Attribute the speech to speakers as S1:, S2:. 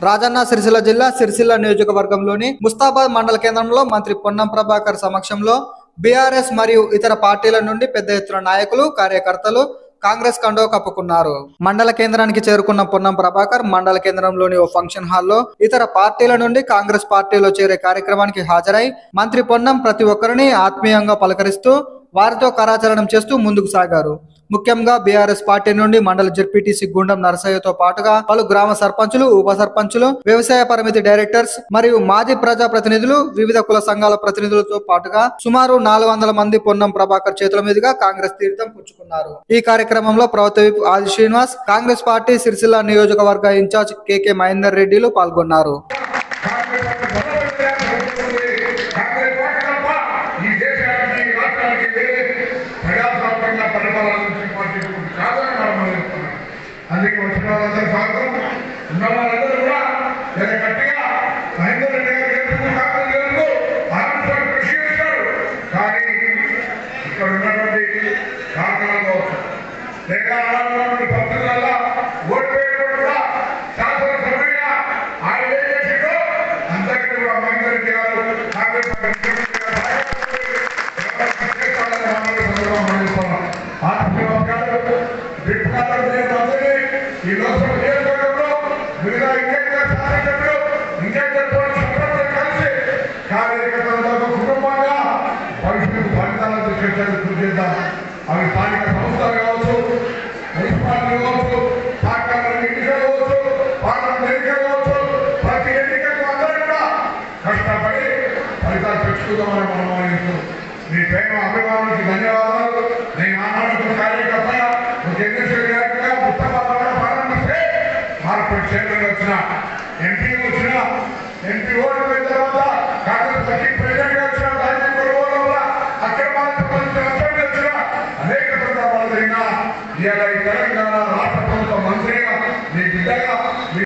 S1: రాజన్న సిరిసిల్ల జిల్లా సిరిసిల్ల నియోజకవర్గంలోని ముస్తాబాద్ మండల కేంద్రంలో మంత్రి పొన్నం ప్రభాకర్ సమక్షంలో బీఆర్ఎస్ మరియు ఇతర పార్టీల నుండి పెద్ద ఎత్తున నాయకులు కార్యకర్తలు కాంగ్రెస్ కండో కప్పుకున్నారు మండల కేంద్రానికి చేరుకున్న పొన్నం ప్రభాకర్ మండల కేంద్రంలోని ఓ ఫంక్షన్ హాల్లో ఇతర పార్టీల నుండి కాంగ్రెస్ పార్టీలో చేరే కార్యక్రమానికి హాజరై మంత్రి పొన్నం ప్రతి ఒక్కరిని ఆత్మీయంగా పలకరిస్తూ వారితో కరాచరణం చేస్తూ ముందుకు సాగారు ముఖ్యంగా బీఆర్ఎస్ పార్టీ నుండి మండల జెడ్పీటీసీ గుండం నరసయ్యతో పాటుగా పలు గ్రామ సర్పంచులు ఉప సర్పంచులు వ్యవసాయ పరిమితి డైరెక్టర్స్ మరియు మాజీ ప్రజా ప్రతినిధులు వివిధ కుల సంఘాల ప్రతినిధులతో పాటుగా సుమారు నాలుగు వందల మంది పొన్నం ప్రభాకర్ చేతుల మీదుగా కాంగ్రెస్ తీర్థం పుచ్చుకున్నారు ఈ కార్యక్రమంలో ప్రభుత్వ విప్ ఆది శ్రీనివాస్ కాంగ్రెస్ పార్టీ సిరిసిల్ల నియోజకవర్గ ఇన్ఛార్జ్ కేకే మహేందర్ రెడ్డిలు పాల్గొన్నారు
S2: కాంగ్రెస్ పార్టీ తప్ప ఈ దేశానికి ఈ రాష్ట్రానికి వేరే ప్రజాస్వామ్యంగా పరిపాలన పార్టీ కాదని మనం అనుకుంటున్నాం అందుకే వచ్చిన వాళ్ళందరూ స్వాగతం ఉన్న వాళ్ళందరూ కూడా చాలా గట్టిగా మహేందర్ రెడ్డి గారు ఎందుకు కాంగ్రెస్ ఎందుకు ఆనందపడి కృషి చేశారు కానీ ఇక్కడ ఉన్నటువంటి కారణాలు లేక ఉన్నటువంటి భక్తుల ఓడిపోయినప్పుడు కూడా శాసనసభ్యుడిగా ఆయన ఏం చేసిండో అందరికీ కూడా మహేందర్ రెడ్డి గారు కాంగ్రెస్ పార్టీ ముఖ్యమంత్రి గారు సహాయం చేస్తారని మనం ఈ సందర్భంగా భావిస్తున్నాం. ఆర్టీఓ గారు, డిప్యూటీ కలెక్టర్ గారు అందరినీ ఈ లోక్సభ నియోజకవర్గంలో మిగతా ఇంకెక్కడ శాసనసభ్యులు ఇంకెక్కడ సభ్యులు కలిసి కార్యకర్తలతో ఒక కుటుంబంగా భవిష్యత్తు ఫలితాలను తీసుకొచ్చేందుకు కృషి చేద్దాం అవి స్థానిక సంస్థలు కావచ్చు మున్సిపాలిటీ కావచ్చు సహకార ఎన్నికలు కావచ్చు పార్లమెంట్ ఎన్నికలు కావచ్చు ప్రతి ఎన్నికలకు అందరూ కూడా కష్టపడి ఫలితాలు తెచ్చుకుందామని మనం ఆలోచిస్తూ మీ ప్రేమ అభిమానులకి ధన్యవాదాలు నేను ఆనాడు కార్యకర్తగా ఒక ఎన్నికల గారిగా ఉత్తమాలుగా ప్రారంభిస్తే మార్కెట్ చైర్మన్ వచ్చిన ఎంపీ వచ్చిన ఎంపీ ఓడిపోయిన తర్వాత కాంగ్రెస్ పార్టీ ప్రెసిడెంట్ గా వచ్చిన రాజకీయ కొనుగోలు వల్ల అక్రమాలకు సంబంధించిన అసెంబ్లీ వచ్చిన అనేక సందర్భాలు జరిగిన ఇవాళ ఈ తెలంగాణ రాష్ట్ర ప్రభుత్వ మంత్రిగా మీ బిడ్డగా మీ